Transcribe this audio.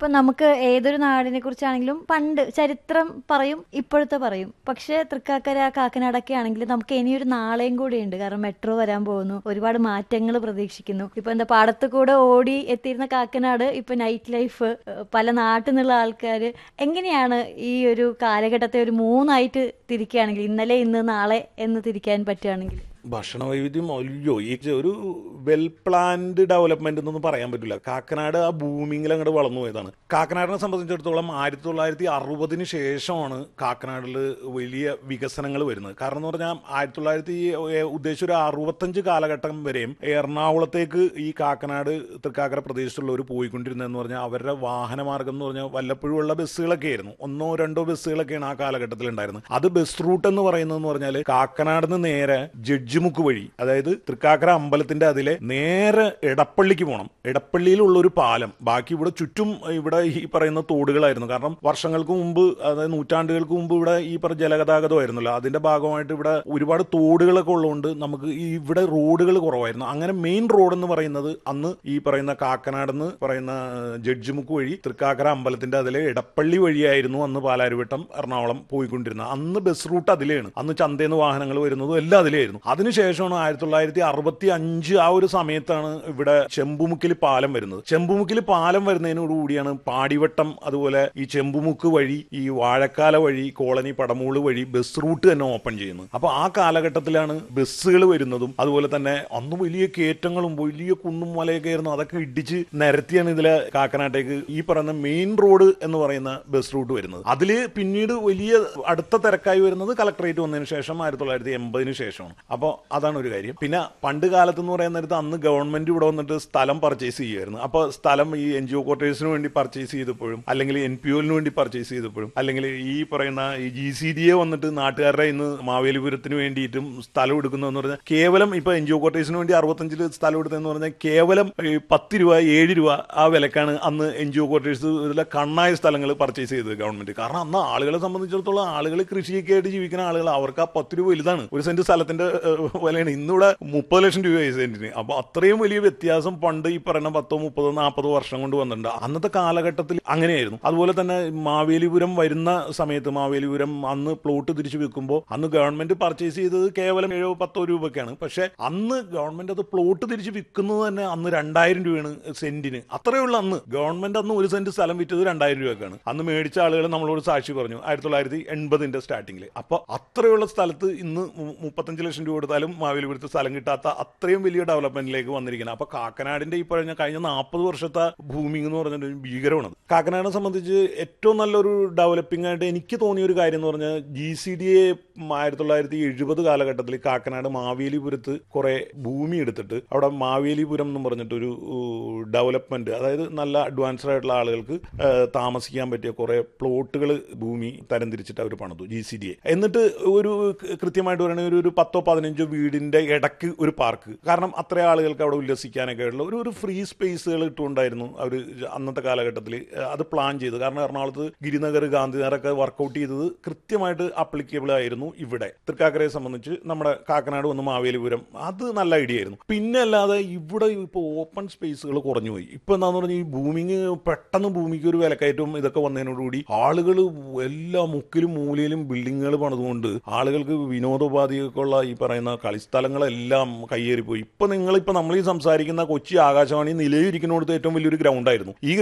ഇപ്പൊ നമുക്ക് ഏതൊരു നാടിനെ കുറിച്ചാണെങ്കിലും പണ്ട് ചരിത്രം പറയും ഇപ്പോഴത്തെ പറയും പക്ഷെ തൃക്കാക്കര കാക്കനാടൊക്കെ ആണെങ്കിൽ നമുക്ക് ഇനിയൊരു നാളെയും കൂടി ഉണ്ട് കാരണം മെട്രോ വരാൻ പോകുന്നു ഒരുപാട് മാറ്റങ്ങൾ പ്രതീക്ഷിക്കുന്നു ഇപ്പൊ എന്താ പാടത്ത് കൂടെ ഓടി എത്തിയിരുന്ന കാക്കനാട് ഇപ്പൊ നൈറ്റ് ലൈഫ് ഏഹ്, പല നാട്ടിൽ നിന്നുള്ള ആൾക്കാർ എങ്ങനെയാണ് ഈ ഒരു കാലഘട്ടത്തെ ഒരു മൂന്നായിട്ട് തിരിക്കുകയാണെങ്കിൽ ഇന്നലെ ഇന്ന് നാളെ എന്ന് തിരിക്കാൻ പറ്റുകയാണെങ്കിൽ ഭക്ഷണ വൈവിധ്യം അയ്യോ ഈ ഒരു വെൽ പ്ലാൻഡ് ഡെവലപ്മെന്റ് എന്നൊന്നും പറയാൻ പറ്റില്ല കാക്കനാട് ആ ഭൂമിയിൽ അങ്ങോട്ട് വളർന്നു പോയതാണ് കാക്കനാടിനെ സംബന്ധിച്ചിടത്തോളം ആയിരത്തി തൊള്ളായിരത്തി അറുപതിന് ശേഷമാണ് കാക്കനാടിൽ വലിയ വികസനങ്ങൾ വരുന്നത് കാരണം എന്ന് പറഞ്ഞാൽ ആയിരത്തി തൊള്ളായിരത്തി ഉദ്ദേശിച്ച ഒരു അറുപത്തഞ്ച് കാലഘട്ടം വരെയും എറണാകുളത്തേക്ക് ഈ കാക്കനാട് തൃക്കാക്കര പ്രദേശത്തുള്ളവർ പോയിക്കൊണ്ടിരുന്നതെന്ന് പറഞ്ഞാൽ അവരുടെ വാഹനമാർഗം എന്ന് പറഞ്ഞാൽ വല്ലപ്പോഴും ഉള്ള ബസ്സുകളൊക്കെ ആയിരുന്നു ഒന്നോ രണ്ടോ ബസ്സുകളൊക്കെയാണ് ആ കാലഘട്ടത്തിൽ ഉണ്ടായിരുന്നത് അത് ബസ് റൂട്ട് എന്ന് പറയുന്നതെന്ന് പറഞ്ഞാൽ കാക്കനാട് നിന്ന് നേരെ ജഡ്ജിമുക്ക് വഴി അതായത് തൃക്കാക്കര അമ്പലത്തിന്റെ അതിലെ നേരെ എടപ്പള്ളിക്ക് പോകണം എടപ്പള്ളിയിലുള്ള ഒരു പാലം ബാക്കി ഇവിടെ ചുറ്റും ഇവിടെ ഈ പറയുന്ന തോടുകളായിരുന്നു കാരണം വർഷങ്ങൾക്ക് മുമ്പ് അതായത് നൂറ്റാണ്ടുകൾക്ക് മുമ്പ് ഇവിടെ ഈ പറഞ്ഞ ജലഗതാഗതമായിരുന്നല്ലോ അതിന്റെ ഭാഗമായിട്ട് ഇവിടെ ഒരുപാട് തോടുകളൊക്കെ ഉള്ളതുകൊണ്ട് നമുക്ക് ഈ ഇവിടെ റോഡുകൾ കുറവായിരുന്നു അങ്ങനെ മെയിൻ റോഡ് എന്ന് പറയുന്നത് അന്ന് ഈ പറയുന്ന കാക്കനാടെന്ന് പറയുന്ന ജഡ്ജിമുക്ക് വഴി തൃക്കാക്കര അമ്പലത്തിന്റെ അതിലെ എടപ്പള്ളി വഴിയായിരുന്നു അന്ന് പാലാരിവട്ടം എറണാകുളം പോയിക്കൊണ്ടിരുന്നത് അന്ന് ബസ് റൂട്ട് അതിലെയാണ് അന്ന് ചന്തേന്ന് വാഹനങ്ങൾ വരുന്നതും എല്ലാം അതിലായിരുന്നു അതിനുശേഷമാണ് ആയിരത്തി തൊള്ളായിരത്തി അറുപത്തി അഞ്ച് ആ ഒരു സമയത്താണ് ഇവിടെ ചെമ്പുമുക്കിൽ പാലം വരുന്നത് ചെമ്പുമുക്കിൽ പാലം വരുന്നതിനോടുകൂടിയാണ് പാടിവട്ടം അതുപോലെ ഈ ചെമ്പുമുക്ക് വഴി ഈ വാഴക്കാല വഴി കോളനി പടമൂള് വഴി ബസ് റൂട്ട് തന്നെ ഓപ്പൺ ചെയ്യുന്നത് അപ്പൊ ആ കാലഘട്ടത്തിലാണ് ബസ്സുകൾ വരുന്നതും അതുപോലെ തന്നെ അന്ന് വലിയ കയറ്റങ്ങളും വലിയ കുന്നും മലയൊക്കെ ആയിരുന്നു അതൊക്കെ ഇടിച്ച് നിരത്തിയാണ് ഇതിലെ കാക്കനാട്ടേക്ക് ഈ പറയുന്ന മെയിൻ റോഡ് എന്ന് പറയുന്ന ബസ് റൂട്ട് വരുന്നത് അതില് പിന്നീട് വലിയ അടുത്ത തിരക്കായി വരുന്നത് കളക്ടറേറ്റ് വന്നതിന് ശേഷം ആയിരത്തി തൊള്ളായിരത്തി എൺപതിന് ശേഷമാണ് അപ്പോൾ അതാണ് ഒരു കാര്യം പിന്നെ പണ്ട് കാലത്ത് എന്ന് പറയുന്ന നേരത്ത് അന്ന് ഗവൺമെന്റ് ഇവിടെ വന്നിട്ട് സ്ഥലം പർച്ചേസ് ചെയ്യുമായിരുന്നു അപ്പോൾ സ്ഥലം ഈ എൻ ജി ഒ ക്വാർട്ടേഴ്സിന് വേണ്ടി പർച്ചേസ് ചെയ്തപ്പോഴും അല്ലെങ്കിൽ എൻ പി ഒലിന് വേണ്ടി പർച്ചേസ് ചെയ്തപ്പോഴും അല്ലെങ്കിൽ ഈ പറയുന്ന ഈ ജി സി ഡി എ വന്നിട്ട് നാട്ടുകാരുടെ ഇന്ന് മാവേലിപുരത്തിന് വേണ്ടിയിട്ടും സ്ഥലം എടുക്കുന്നതെന്ന് പറഞ്ഞാൽ കേവലം ഇപ്പൊ എൻ ജി ഒ ക്വാർട്ടേഴ്സിന് വേണ്ടി അറുപത്തഞ്ചില് സ്ഥലം എടുത്തതെന്ന് പറഞ്ഞാൽ കേവലം ഈ പത്ത് രൂപ ഏഴ് രൂപ ആ വിലക്കാണ് അന്ന് എൻ ജി ഒ ക്വാർട്ടേഴ്സ് ഇതിലെ കണ്ണായ സ്ഥലങ്ങൾ പർച്ചേസ് ചെയ്തത് ഗവൺമെന്റ് കാരണം അന്ന് ആളുകളെ സംബന്ധിച്ചിടത്തോളം ആളുകൾ കൃഷിയൊക്കെ ആയിട്ട് ജീവിക്കുന്ന ആളുകൾ അവർക്ക് ആ പത്ത് രൂപ വലുതാണ് ഒരു സെന്റ് സ്ഥലത്തിന്റെ ഏഹ്, വിലയാണ് ഇന്നിവിടെ മുപ്പത് ലക്ഷം രൂപയായി സെന്റിന് അപ്പൊ അത്രയും വലിയ വ്യത്യാസം പണ്ട് ഈ പറയുന്ന പത്തോ മുപ്പതോ നാൽപ്പതോ വർഷം കൊണ്ട് വന്നിട്ടുണ്ട് അന്നത്തെ കാലഘട്ടത്തിൽ അങ്ങനെയായിരുന്നു അതുപോലെ തന്നെ മാവേലിപുരം വരുന്ന സമയത്ത് മാവേലിപുരം അന്ന് പ്ലോട്ട് തിരിച്ചു വെക്കുമ്പോൾ അന്ന് ഗവൺമെന്റ് പർച്ചേസ് ചെയ്തത് കേവലം ഏഴോ പത്തോ രൂപയ്ക്കാണ് പക്ഷെ അന്ന് ഗവൺമെന്റ് അത് പ്ലോട്ട് തിരിച്ച് വിൽക്കുന്നത് തന്നെ അന്ന് രണ്ടായിരം രൂപയാണ് സെന്റിന് അത്രയുള്ള അന്ന് ഗവൺമെന്റ് അന്ന് ഒരു സെന്റ് സ്ഥലം വിറ്റത് രണ്ടായിരം രൂപക്കാണ് അന്ന് മേടിച്ച ആളുകൾ നമ്മളോട് സാക്ഷി പറഞ്ഞു ആയിരത്തി തൊള്ളായിരത്തി എൺപതിന്റെ സ്റ്റാർട്ടിങ്ങിൽ അപ്പൊ അത്രയുള്ള സ്ഥലത്ത് ഇന്ന് മു- മുപ്പത്തഞ്ച് ലക്ഷം രൂപ കൊടുത്താലും മാവേലിപുരത്ത് സ്ഥലം കിട്ടാത്ത അത്രയും വലിയ ഡെവലപ്മെന്റിലേക്ക് വന്നിരിക്കുന്നത് അപ്പൊ കാക്കനാടിന്റെ ഈ പറഞ്ഞ കഴിഞ്ഞ നാൽപ്പത് വർഷത്തെ ഭൂമി എന്ന് പറഞ്ഞിട്ട് ഒരു ഭീകരമാണ് കാക്കനാടിനെ സംബന്ധിച്ച് ഏറ്റവും നല്ലൊരു ഡെവലപ്പിംഗ് ആയിട്ട് എനിക്ക് തോന്നിയ ഒരു കാര്യം എന്ന് പറഞ്ഞാൽ ജി സി ഡി എ ആയിരത്തി തൊള്ളായിരത്തി എഴുപത് കാലഘട്ടത്തിൽ കാക്കനാട് മാവേലിപുരത്ത് കുറെ ഭൂമി എടുത്തിട്ട് അവിടെ മാവേലിപുരം എന്ന് പറഞ്ഞിട്ടൊരു ഡെവലപ്മെന്റ് അതായത് നല്ല അഡ്വാൻസ്ഡ് ആയിട്ടുള്ള ആളുകൾക്ക് ആ, താമസിക്കാൻ പറ്റിയ കുറെ പ്ലോട്ടുകൾ ഭൂമി തരംതിരിച്ചിട്ട് അവർ പണിതു ജി സി ഡി എ എന്നിട്ട് ഒരു ക- കൃത്യമായിട്ട് പറയുകയാണെങ്കിൽ ഒരു ഒരു പത്തോ പതിനഞ്ചോ വീടിന്റെ ഇടക്ക് ഒരു പാർക്ക് കാരണം അത്ര ആളുകൾക്ക് അവിടെ ഉല്ലസിക്കാനൊക്കെ ഉള്ള ഒരു ഒരു ഫ്രീ സ്പേസുകൾ ഇട്ടുകൊണ്ടായിരുന്നു അവർ അന്നത്തെ കാലഘട്ടത്തിൽ അത് പ്ലാൻ ചെയ്തത് കാരണം എറണാകുളത്ത് ഗിരിനഗർ ഗാന്ധിനഗറൊക്കെ വർക്കൗട്ട് ചെയ്തത് കൃത്യമായിട്ട് അപ്ലിക്കബിൾ ആയിരുന്നു ഇവിടെ തൃക്കാക്കരയെ സംബന്ധിച്ച് നമ്മുടെ കാക്കനാട് വന്ന് മാവേലിപുരം അത് നല്ല ഐഡിയ ആയിരുന്നു പിന്നെ അല്ലാതെ ഇവിടെ ഇപ്പോൾ ഓപ്പൺ സ്പേസുകൾ കുറഞ്ഞുപോയി ഇപ്പൊ എന്താന്ന് പറഞ്ഞാൽ ഈ ഭൂമിക്ക് പെട്ടെന്ന് ഭൂമിക്ക് ഒരു വിലക്കയറ്റവും ഇതൊക്കെ വന്നതിനോടുകൂടി ആളുകൾ എല്ലാ മുക്കിലും മൂലയിലും ബിൽഡിങ്ങുകൾ പണിതുകൊണ്ട് ആളുകൾക്ക് വിനോദോപാധികൾക്കുള്ള ഈ പറയുന്ന കളിസ്ഥലങ്ങളെല്ലാം കയ്യേറിപ്പോയി ഇപ്പൊ നിങ്ങളിപ്പോ നമ്മൾ ഈ സംസാരിക്കുന്ന കൊച്ചി ആകാശവാണി നിലയിരിക്കുന്നിടത്ത് ഏറ്റവും വലിയൊരു ഗ്രൗണ്ടായിരുന്നു ഈ